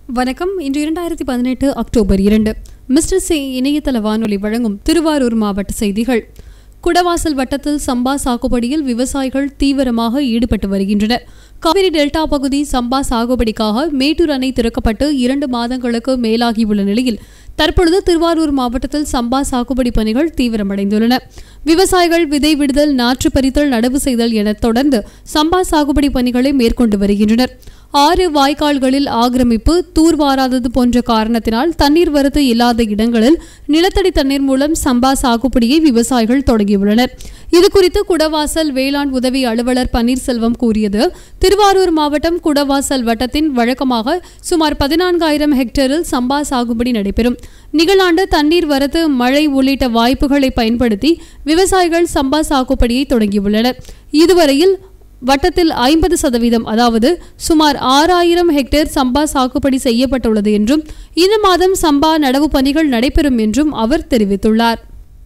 வணக்கம் இன்று இரண்டாயிரத்தி பதினெட்டு அக்டோபர் இரண்டு மிஸ்டர் சி இணையதள வானொலி வழங்கும் திருவாரூர் மாவட்ட செய்திகள் குடவாசல் வட்டத்தில் சம்பா சாகுபடியில் விவசாயிகள் தீவிரமாக ஈடுபட்டு வருகின்றனர் காவிரி டெல்டா பகுதி சம்பா சாகுபடிக்காக மேட்டூர் அணை திறக்கப்பட்டு இரண்டு மாதங்களுக்கு மேலாகியுள்ள நிலையில் தற்பொழுது திருவாரூர் மாவட்டத்தில் சம்பா சாகுபடி பணிகள் தீவிரமடைந்துள்ளன விவசாயிகள் விதை விடுதல் நாற்று பறித்தல் நடவு செய்தல் என தொடர்ந்து சம்பா சாகுபடி பணிகளை மேற்கொண்டு வருகின்றனர் ஆறு வாய்க்கால்களில் ஆக்கிரமிப்பு தூர்வாராதது போன்ற காரணத்தினால் தண்ணீர் வரத்து இல்லாத இடங்களில் நிலத்தடி தண்ணீர் மூலம் சம்பா சாகுபடியை விவசாயிகள் தொடங்கியுள்ளனர் இதுகுறித்து குடவாசல் வேளாண் உதவி அலுவலர் பன்னீர்செல்வம் கூறியது திருவாரூர் மாவட்டம் குடவாசல் வட்டத்தின் வழக்கமாக சுமார் பதினான்காயிரம் ஹெக்டேரில் சம்பா சாகுபடி நடைபெறும் நிகழாண்டு தண்ணீர் வரத்து மழை உள்ளிட்ட வாய்ப்புகளை பயன்படுத்தி விவசாயிகள் சம்பா சாகுபடியை தொடங்கியுள்ளனர் இதுவரையில் வட்டத்தில் ஐம்பது சதவீதம் அதாவது சுமார் ஆறாயிரம் ஹெக்டேர் சம்பா சாகுபடி செய்யப்பட்டுள்ளது என்றும் இந்த மாதம் சம்பா நடவு பணிகள் நடைபெறும் என்றும் அவர் தெரிவித்துள்ளார்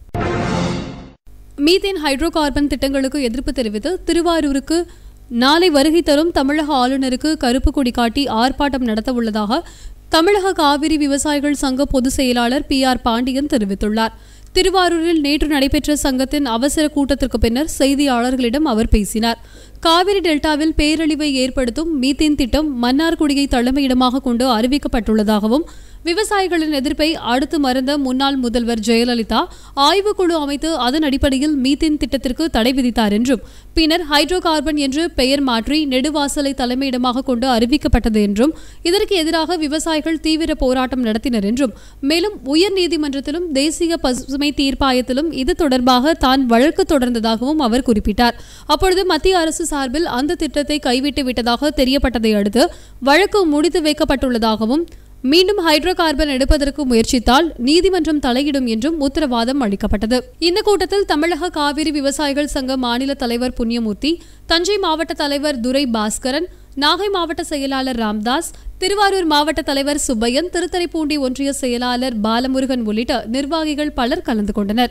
மீத்தேன் ஹைட்ரோ கார்பன் திட்டங்களுக்கு எதிர்ப்பு தெரிவித்து திருவாரூருக்கு நாளை வருகை தரும் தமிழக ஆளுநருக்கு கருப்பு கொடி காட்டி ஆர்ப்பாட்டம் நடத்தவுள்ளதாக தமிழக காவிரி விவசாயிகள் சங்க பொதுச் செயலாளர் பி ஆர் பாண்டியன் தெரிவித்துள்ளார் திருவாரூரில் நேற்று நடைபெற்ற சங்கத்தின் அவசர கூட்டத்திற்கு பின்னர் செய்தியாளர்களிடம் அவர் பேசினார் காவிரி டெல்டாவில் பேரழிவை ஏற்படுத்தும் மீத்தேன் திட்டம் மன்னார்குடியை தலைமையிடமாக கொண்டு அறிவிக்கப்பட்டுள்ளதாகவும் விவசாயிகளின் எதிர்ப்பை அடுத்து மறந்த முன்னாள் முதல்வர் ஜெயலலிதா ஆய்வுக்குழு அமைத்து அதன் அடிப்படையில் மீத்தேன் திட்டத்திற்கு தடை விதித்தார் என்றும் பின்னர் ஹைட்ரோ கார்பன் என்று பெயர் மாற்றி நெடுவாசலை தலைமையிடமாக கொண்டு அறிவிக்கப்பட்டது என்றும் இதற்கு எதிராக விவசாயிகள் தீவிர போராட்டம் நடத்தினர் என்றும் மேலும் உயர்நீதிமன்றத்திலும் தேசிய பசுமை தீர்ப்பாயத்திலும் இது தொடர்பாக தான் வழக்கு தொடர்ந்ததாகவும் அவர் குறிப்பிட்டார் அப்பொழுது மத்திய அரசு சார்பில் அந்த திட்டத்தை கைவிட்டு விட்டதாக தெரியப்பட்டதை அடுத்து வழக்கு முடித்து வைக்கப்பட்டுள்ளதாகவும் மீண்டும் ஹைட்ரோ கார்பன் எடுப்பதற்கு முயற்சித்தால் நீதிமன்றம் தலையிடும் என்றும் உத்தரவாதம் அளிக்கப்பட்டது இந்த கூட்டத்தில் தமிழக காவிரி விவசாயிகள் சங்க மாநில தலைவர் புண்ணியமூர்த்தி தஞ்சை மாவட்ட தலைவர் துரை பாஸ்கரன் நாகை மாவட்ட செயலாளர் ராம்தாஸ் திருவாரூர் மாவட்ட தலைவர் சுப்பையன் திருத்தறைப்பூண்டி ஒன்றிய செயலாளர் பாலமுருகன் உள்ளிட்ட நிர்வாகிகள் பலர் கலந்து கொண்டனர்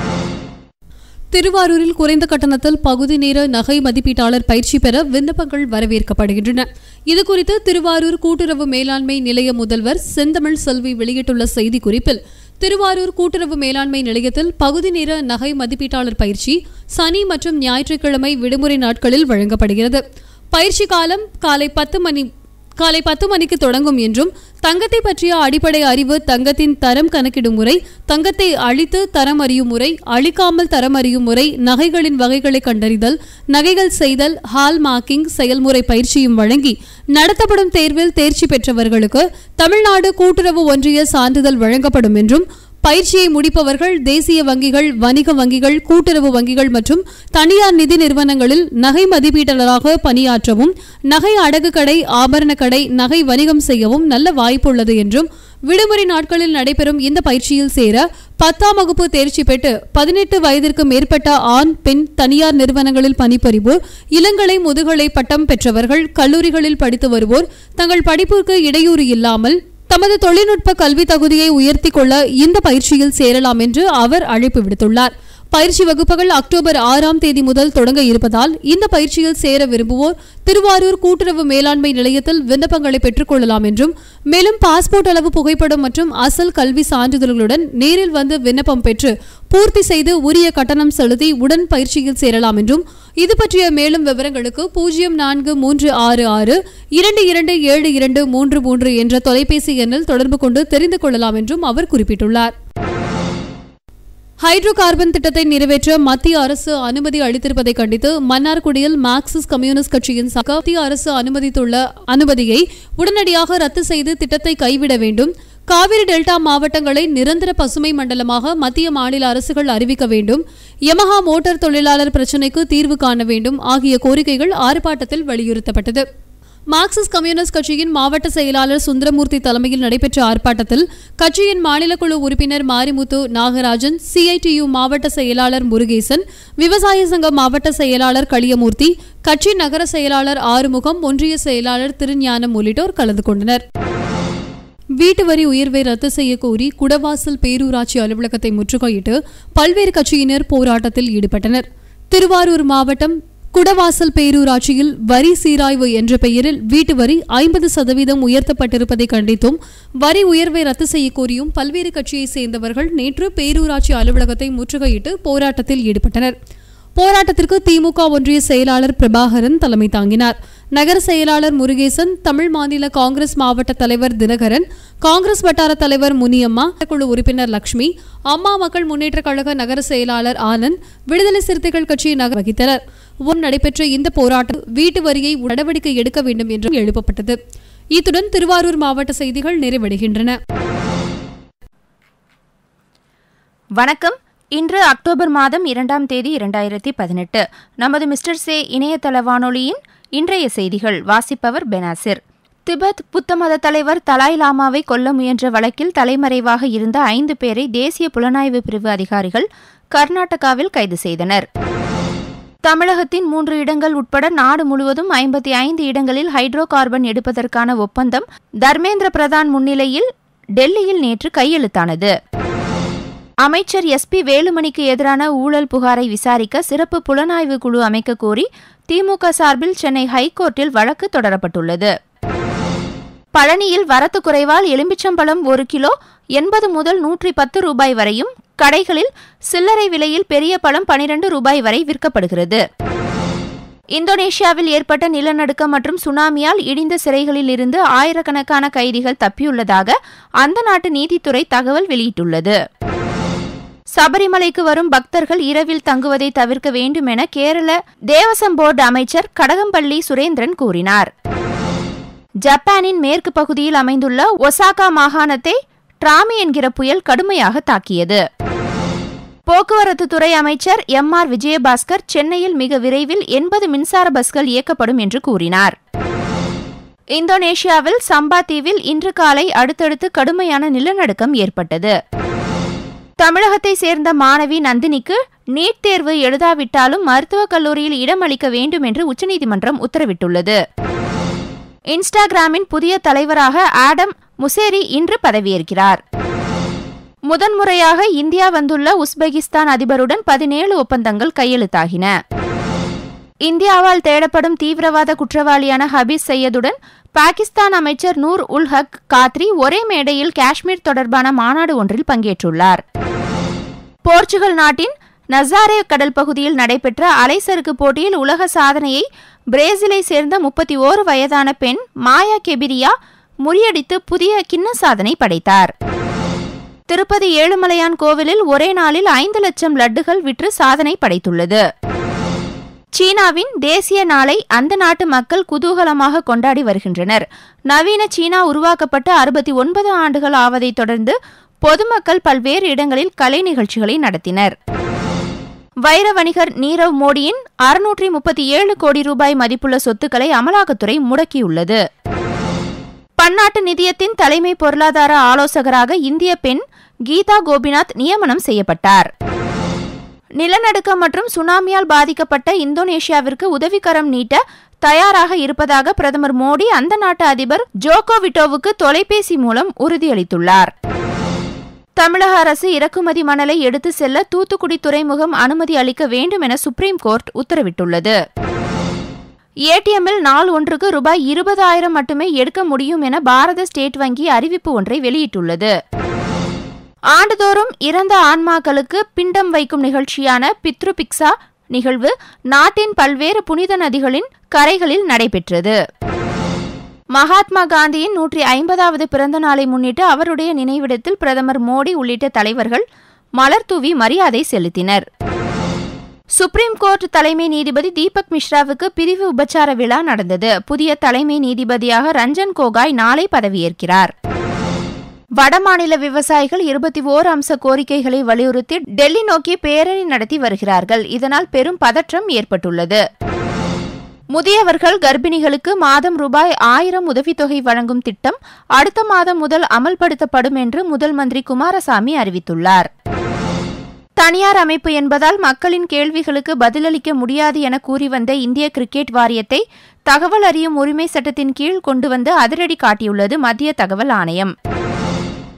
திருவாரூரில் குறைந்த கட்டணத்தில் பகுதி நேர நகை மதிப்பீட்டாளர் பயிற்சி பெற விண்ணப்பங்கள் வரவேற்கப்படுகின்றன இதுகுறித்து திருவாரூர் கூட்டுறவு மேலாண்மை நிலைய முதல்வர் செந்தமிழ் செல்வி வெளியிட்டுள்ள செய்திக்குறிப்பில் திருவாரூர் கூட்டுறவு மேலாண்மை நிலையத்தில் பகுதி நேர நகை மதிப்பீட்டாளர் பயிற்சி சனி மற்றும் ஞாயிற்றுக்கிழமை விடுமுறை நாட்களில் வழங்கப்படுகிறது பயிற்சி காலம் காலை பத்து மணி காலை பத்து மணிக்கு தொடங்கும் என்றும் தங்கத்தை பற்றிய அடிப்படை அறிவு தங்கத்தின் தரம் கணக்கிடும் முறை தங்கத்தை அழித்து தரம் அறியும் முறை அழிக்காமல் தரம் அறியும் முறை நகைகளின் வகைகளை கண்டறிதல் நகைகள் செய்தல் ஹால் மார்க்கிங் செயல்முறை பயிற்சியும் வழங்கி நடத்தப்படும் தேர்வில் தேர்ச்சி பெற்றவர்களுக்கு தமிழ்நாடு கூட்டுறவு ஒன்றிய சான்றிதழ் வழங்கப்படும் என்றும் பயிற்சியை முடிப்பவர்கள் தேசிய வங்கிகள் வணிக வங்கிகள் கூட்டுறவு வங்கிகள் மற்றும் தனியார் நிதி நிறுவனங்களில் நகை மதிப்பீட்டாளராக பணியாற்றவும் நகை அடகு கடை ஆபரண கடை நகை வணிகம் செய்யவும் நல்ல வாய்ப்பு உள்ளது என்றும் விடுமுறை நாட்களில் நடைபெறும் இந்த பயிற்சியில் சேர பத்தாம் வகுப்பு தேர்ச்சி பெற்று பதினெட்டு வயதிற்கு மேற்பட்ட ஆண் பெண் தனியார் நிறுவனங்களில் பணிபுரிவோர் இளங்கலை முதுகலை பட்டம் பெற்றவர்கள் கல்லூரிகளில் படித்து வருவோர் தங்கள் படிப்பிற்கு இடையூறு இல்லாமல் தமது தொழில்நுட்ப கல்வி தகுதியை உயர்த்தி கொள்ள இந்த பயிற்சியில் சேரலாம் என்று அவர் அழைப்பு விடுத்துள்ளார் பயிற்சி வகுப்புகள் அக்டோபர் ஆறாம் தேதி முதல் தொடங்க இருப்பதால் இந்த பயிற்சியில் சேர விரும்புவோர் திருவாரூர் கூட்டுறவு மேலாண்மை நிலையத்தில் விண்ணப்பங்களை பெற்றுக்கொள்ளலாம் என்றும் மேலும் பாஸ்போர்ட் அளவு புகைப்படம் மற்றும் அசல் கல்வி சான்றிதழ்களுடன் நேரில் வந்து விண்ணப்பம் பெற்று பூர்த்தி செய்து உரிய கட்டணம் செலுத்தி உடன் பயிற்சியில் சேரலாம் என்றும் இது பற்றிய மேலும் விவரங்களுக்கு பூஜ்ஜியம் நான்கு மூன்று ஆறு ஆறு இரண்டு இரண்டு ஏழு இரண்டு மூன்று மூன்று என்ற தொலைபேசி எண்ணில் தொடர்பு கொண்டு தெரிந்து கொள்ளலாம் என்றும் அவர் குறிப்பிட்டுள்ளார் ஹைட்ரோ கார்பன் திட்டத்தை நிறைவேற்ற மத்திய அரசு அனுமதி அளித்திருப்பதை கண்டித்து மன்னார்குடியில் மார்க்சிஸ்ட் கம்யூனிஸ்ட் கட்சியின் சக மத்திய அரசு அனுமதித்துள்ள அனுமதியை உடனடியாக ரத்து செய்து திட்டத்தை கைவிட வேண்டும் காவிரி டெல்டா மாவட்டங்களை நிரந்தர பசுமை மண்டலமாக மத்திய மாநில அரசுகள் அறிவிக்க வேண்டும் யமஹா மோட்டார் தொழிலாளர் பிரச்சினைக்கு தீர்வு காண வேண்டும் ஆகிய கோரிக்கைகள் ஆர்ப்பாட்டத்தில் வலியுறுத்தப்பட்டது மார்க்சிஸ்ட் கம்யூனிஸ்ட் கட்சியின் மாவட்ட செயலாளர் சுந்தரமூர்த்தி தலைமையில் நடைபெற்ற ஆர்ப்பாட்டத்தில் கட்சியின் மாநில குழு உறுப்பினர் மாரிமுத்து நாகராஜன் சிஐடியு மாவட்ட செயலாளர் முருகேசன் விவசாய சங்க மாவட்ட செயலாளர் களியமூர்த்தி கட்சி நகர செயலாளர் ஆறுமுகம் ஒன்றிய செயலாளர் திருஞானம் உள்ளிட்டோர் கலந்து கொண்டனர் வீட்டு வரி உயர்வை ரத்து செய்ய கோரி குடவாசல் பேரூராட்சி அலுவலகத்தை முற்றுகையிட்டு பல்வேறு கட்சியினர் போராட்டத்தில் ஈடுபட்டனர் திருவாரூர் மாவட்டம் குடவாசல் பேரூராட்சியில் வரி சீராய்வு என்ற பெயரில் வீட்டு வரி ஐம்பது சதவீதம் உயர்த்தப்பட்டிருப்பதை கண்டித்தும் வரி உயர்வை ரத்து செய்ய கோரியும் பல்வேறு கட்சியைச் சேர்ந்தவர்கள் நேற்று பேரூராட்சி அலுவலகத்தை முற்றுகையிட்டு போராட்டத்தில் ஈடுபட்டனர் போராட்டத்திற்கு திமுக ஒன்றிய செயலாளர் பிரபாகரன் தலைமை தாங்கினார் நகர செயலாளர் முருகேசன் தமிழ் மாநில காங்கிரஸ் மாவட்ட தலைவர் தினகரன் காங்கிரஸ் வட்டார தலைவர் முனியம்மா குழு உறுப்பினர் லட்சுமி அம்மா மக்கள் முன்னேற்ற கழக நகர செயலாளர் ஆனந்த் விடுதலை சிறுத்தைகள் கட்சி நகர் வகித்தனர் முன் நடைபெற்ற இந்த போராட்டம் வீட்டு வரியை நடவடிக்கை எடுக்க வேண்டும் என்றும் எழுப்பப்பட்டது இத்துடன் திருவாரூர் மாவட்ட செய்திகள் நிறைவடைகின்றன வணக்கம் இன்று அக்டோபர் மாதம் இரண்டாம் தேதி இரண்டாயிரத்தி பதினெட்டு நமது மிஸ்டர் சே இணையதள வானொலியின் இன்றைய செய்திகள் வாசிப்பவர் பெனாசிர் திபெத் புத்த மத தலைவர் தலாய் லாமாவை கொல்ல முயன்ற வழக்கில் தலைமறைவாக இருந்த ஐந்து பேரை தேசிய புலனாய்வு பிரிவு அதிகாரிகள் கர்நாடகாவில் கைது செய்தனர் தமிழகத்தின் மூன்று இடங்கள் உட்பட நாடு முழுவதும் ஐம்பத்தி ஐந்து இடங்களில் ஹைட்ரோ கார்பன் எடுப்பதற்கான ஒப்பந்தம் தர்மேந்திர பிரதான் முன்னிலையில் டெல்லியில் நேற்று கையெழுத்தானது அமைச்சர் எஸ் பி வேலுமணிக்கு எதிரான ஊழல் புகாரை விசாரிக்க சிறப்பு புலனாய்வு குழு அமைக்க கோரி திமுக சார்பில் சென்னை ஹைகோர்ட்டில் வழக்கு தொடரப்பட்டுள்ளது பழனியில் வரத்து குறைவால் எலும்பிச்சம்பழம் ஒரு கிலோ எண்பது முதல் நூற்றி பத்து ரூபாய் வரையும் கடைகளில் சில்லறை விலையில் பெரிய பழம் பனிரெண்டு ரூபாய் வரை விற்கப்படுகிறது இந்தோனேஷியாவில் ஏற்பட்ட நிலநடுக்கம் மற்றும் சுனாமியால் இடிந்த சிறைகளில் இருந்து ஆயிரக்கணக்கான கைதிகள் தப்பியுள்ளதாக அந்த நாட்டு நீதித்துறை தகவல் வெளியிட்டுள்ளது சபரிமலைக்கு வரும் பக்தர்கள் இரவில் தங்குவதை தவிர்க்க வேண்டும் என கேரள தேவசம் போர்டு அமைச்சர் கடகம்பள்ளி சுரேந்திரன் கூறினார் ஜப்பானின் மேற்கு பகுதியில் அமைந்துள்ள ஒசாகா மாகாணத்தை டிராமி என்கிற புயல் கடுமையாக தாக்கியது போக்குவரத்து துறை அமைச்சர் எம் ஆர் விஜயபாஸ்கர் சென்னையில் மிக விரைவில் எண்பது மின்சார பஸ்கள் இயக்கப்படும் என்று கூறினார் இந்தோனேஷியாவில் சம்பா தீவில் இன்று காலை அடுத்தடுத்து கடுமையான நிலநடுக்கம் ஏற்பட்டது தமிழகத்தை சேர்ந்த மாணவி நந்தினிக்கு நீட் தேர்வு எழுதாவிட்டாலும் மருத்துவக் கல்லூரியில் இடம் அளிக்க வேண்டும் என்று உச்சநீதிமன்றம் உத்தரவிட்டுள்ளது இன்ஸ்டாகிராமின் புதிய தலைவராக ஆடம் முசேரி இன்று பதவியேற்கிறார் முதன்முறையாக இந்தியா வந்துள்ள உஸ்பெகிஸ்தான் அதிபருடன் பதினேழு ஒப்பந்தங்கள் கையெழுத்தாகின இந்தியாவால் தேடப்படும் தீவிரவாத குற்றவாளியான ஹபீஸ் சையதுடன் பாகிஸ்தான் அமைச்சர் நூர் உல் ஹக் காத்ரி ஒரே மேடையில் காஷ்மீர் தொடர்பான மாநாடு ஒன்றில் பங்கேற்றுள்ளார் போர்ச்சுகல் நாட்டின் நசாரே கடல் பகுதியில் நடைபெற்ற அலைசறுக்கு போட்டியில் உலக சாதனையை பிரேசிலை சேர்ந்த முப்பத்தி ஓரு வயதான பெண் மாயா கெபிரியா முறியடித்து புதிய கிண்ண சாதனை படைத்தார் திருப்பதி ஏழுமலையான் கோவிலில் ஒரே நாளில் ஐந்து லட்சம் லட்டுகள் விற்று சாதனை படைத்துள்ளது சீனாவின் தேசிய நாளை அந்த நாட்டு மக்கள் குதூகலமாக கொண்டாடி வருகின்றனர் நவீன சீனா உருவாக்கப்பட்ட அறுபத்தி ஒன்பது ஆண்டுகள் ஆவதைத் தொடர்ந்து பொதுமக்கள் பல்வேறு இடங்களில் கலை நிகழ்ச்சிகளை நடத்தினர் வைர வணிகர் நீரவ் மோடியின் அறுநூற்றி முப்பத்தி ஏழு கோடி ரூபாய் மதிப்புள்ள சொத்துக்களை அமலாக்கத்துறை முடக்கியுள்ளது பன்னாட்டு நிதியத்தின் தலைமை பொருளாதார ஆலோசகராக இந்திய பெண் கீதா கோபிநாத் நியமனம் செய்யப்பட்டார் நிலநடுக்கம் மற்றும் சுனாமியால் பாதிக்கப்பட்ட இந்தோனேஷியாவிற்கு உதவிக்கரம் நீட்ட தயாராக இருப்பதாக பிரதமர் மோடி அந்த நாட்டு அதிபர் ஜோகோ விட்டோவுக்கு தொலைபேசி மூலம் உறுதியளித்துள்ளார் தமிழக அரசு இறக்குமதி மணலை எடுத்து செல்ல தூத்துக்குடி துறைமுகம் அனுமதி அளிக்க வேண்டும் என சுப்ரீம் கோர்ட் உத்தரவிட்டுள்ளது ஏடிஎம்மில் நாள் ஒன்றுக்கு ரூபாய் இருபதாயிரம் மட்டுமே எடுக்க முடியும் என பாரத ஸ்டேட் வங்கி அறிவிப்பு ஒன்றை வெளியிட்டுள்ளது ஆண்டுதோறும் இறந்த ஆன்மாக்களுக்கு பிண்டம் வைக்கும் நிகழ்ச்சியான பித்ரு பிக்ஸா நிகழ்வு நாட்டின் பல்வேறு புனித நதிகளின் கரைகளில் நடைபெற்றது மகாத்மா காந்தியின் நூற்றி ஐம்பதாவது பிறந்த நாளை முன்னிட்டு அவருடைய நினைவிடத்தில் பிரதமர் மோடி உள்ளிட்ட தலைவர்கள் மலர் தூவி மரியாதை செலுத்தினர் சுப்ரீம் கோர்ட் தலைமை நீதிபதி தீபக் மிஸ்ராவுக்கு பிரிவு உபச்சார விழா நடந்தது புதிய தலைமை நீதிபதியாக ரஞ்சன் கோகாய் நாளை பதவியேற்கிறார் வடமாநில விவசாயிகள் இருபத்தி ஓர் அம்ச கோரிக்கைகளை வலியுறுத்தி டெல்லி நோக்கி பேரணி நடத்தி வருகிறார்கள் இதனால் பெரும் பதற்றம் ஏற்பட்டுள்ளது முதியவர்கள் கர்ப்பிணிகளுக்கு மாதம் ரூபாய் ஆயிரம் உதவித்தொகை வழங்கும் திட்டம் அடுத்த மாதம் முதல் அமல்படுத்தப்படும் என்று முதல் மந்திரி குமாரசாமி அறிவித்துள்ளார் தனியார் அமைப்பு என்பதால் மக்களின் கேள்விகளுக்கு பதிலளிக்க முடியாது என கூறி வந்த இந்திய கிரிக்கெட் வாரியத்தை தகவல் அறியும் உரிமை சட்டத்தின் கீழ் கொண்டு வந்து அதிரடி காட்டியுள்ளது மத்திய தகவல் ஆணையம்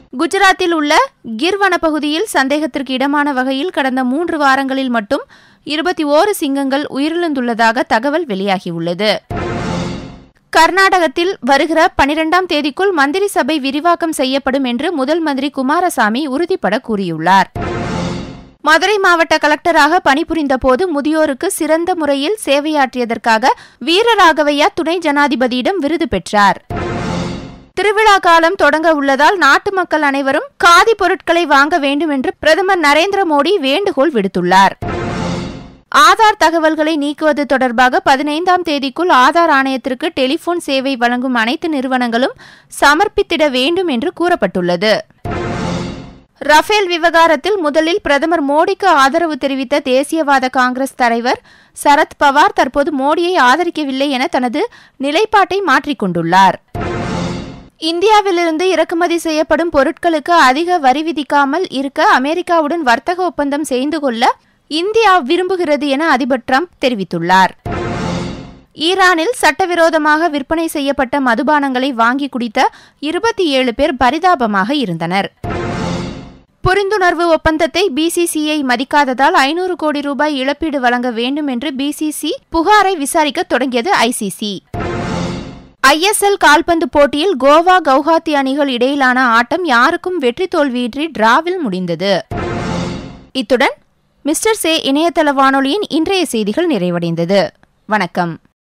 குஜராத்தில் உள்ள கிர் வனப்பகுதியில் சந்தேகத்திற்கு இடமான வகையில் கடந்த மூன்று வாரங்களில் மட்டும் இருபத்தி ஓரு சிங்கங்கள் உயிரிழந்துள்ளதாக தகவல் வெளியாகியுள்ளது கர்நாடகத்தில் வருகிற பனிரெண்டாம் தேதிக்குள் மந்திரி சபை விரிவாக்கம் செய்யப்படும் என்று முதல் மந்திரி குமாரசாமி உறுதிபட கூறியுள்ளார் மதுரை மாவட்ட கலெக்டராக பணிபுரிந்த போது முதியோருக்கு சிறந்த முறையில் சேவையாற்றியதற்காக வீரராகவையா துணை ஜனாதிபதியிடம் விருது பெற்றார் திருவிழா காலம் தொடங்க உள்ளதால் நாட்டு மக்கள் அனைவரும் காதி பொருட்களை வாங்க வேண்டும் என்று பிரதமர் நரேந்திர மோடி வேண்டுகோள் விடுத்துள்ளார் ஆதார் தகவல்களை நீக்குவது தொடர்பாக பதினைந்தாம் தேதிக்குள் ஆதார் ஆணையத்திற்கு டெலிபோன் சேவை வழங்கும் அனைத்து நிறுவனங்களும் சமர்ப்பித்திட வேண்டும் என்று கூறப்பட்டுள்ளது ரஃபேல் விவகாரத்தில் முதலில் பிரதமர் மோடிக்கு ஆதரவு தெரிவித்த தேசியவாத காங்கிரஸ் தலைவர் சரத் பவார் தற்போது மோடியை ஆதரிக்கவில்லை என தனது நிலைப்பாட்டை மாற்றிக்கொண்டுள்ளார் இந்தியாவிலிருந்து இறக்குமதி செய்யப்படும் பொருட்களுக்கு அதிக வரி விதிக்காமல் இருக்க அமெரிக்காவுடன் வர்த்தக ஒப்பந்தம் செய்து கொள்ள இந்தியா விரும்புகிறது என அதிபர் ட்ரம்ப் தெரிவித்துள்ளார் ஈரானில் சட்டவிரோதமாக விற்பனை செய்யப்பட்ட மதுபானங்களை வாங்கி குடித்த இருபத்தி ஏழு பேர் பரிதாபமாக இருந்தனர் புரிந்துணர்வு ஒப்பந்தத்தை பிசிசிஐ மதிக்காததால் ஐநூறு கோடி ரூபாய் இழப்பீடு வழங்க வேண்டும் என்று பிசிசி புகாரை விசாரிக்க தொடங்கியது ஐசிசி ஐஎஸ்எல் கால்பந்து போட்டியில் கோவா கவுஹாத்தி அணிகள் இடையிலான ஆட்டம் யாருக்கும் வெற்றி தோல்வியின்றி டிராவில் முடிந்தது இத்துடன் மிஸ்டர் சே இணையதள வானொலியின் இன்றைய செய்திகள் நிறைவடைந்தது வணக்கம்